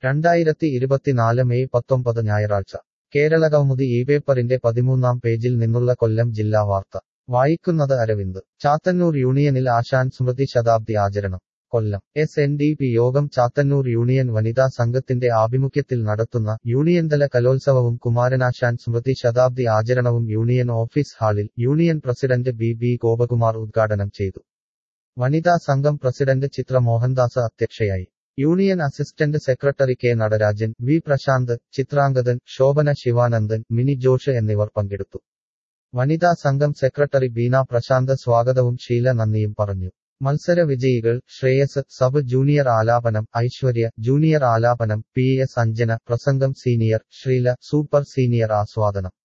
രണ്ടായിരത്തി ഇരുപത്തിനാല് മെയ് പത്തൊമ്പത് ഞായറാഴ്ച കേരളകൗമുദി ഈ പേപ്പറിന്റെ പതിമൂന്നാം പേജിൽ നിന്നുള്ള കൊല്ലം ജില്ലാ വാർത്ത വായിക്കുന്നത് അരവിന്ദ് ചാത്തന്നൂർ യൂണിയനിൽ ആശാൻ സ്മൃതി ശതാബ്ദി ആചരണം Kollam S N D P യോഗം ചാത്തന്നൂർ യൂണിയൻ വനിതാ സംഘത്തിന്റെ ആഭിമുഖ്യത്തിൽ നടത്തുന്ന യൂണിയൻതല കലോത്സവവും കുമാരനാശാൻ സ്മൃതി ശതാബ്ദി ആചരണവും യൂണിയൻ ഓഫീസ് ഹാളിൽ union president B B Gopakumar ഉദ്ഘാടനം ചെയ്തു വനിതാ സംഘം പ്രസിഡന്റ് ചിത്ര മോഹൻദാസ് അധ്യക്ഷയായി union assistant secretary K Natarajan V Prashanth Chithrangathan Shobhana Sivanandan Mini Josh എന്നിവർ പങ്കെടുത്തു വനിതാ സംഘം സെക്രട്ടറി ബീന പ്രശാന്ത് സ്വാഗതവും ഷീല നന്ദിയും പറഞ്ഞു മത്സര വിജയികൾ ശ്രേയസ് സബ് ജൂനിയർ ആലാപനം ഐശ്വര്യ ജൂനിയർ ആലാപനം പി എസ് അഞ്ജന പ്രസംഗം സീനിയർ ശ്രീല സൂപ്പർ സീനിയർ ആസ്വാദനം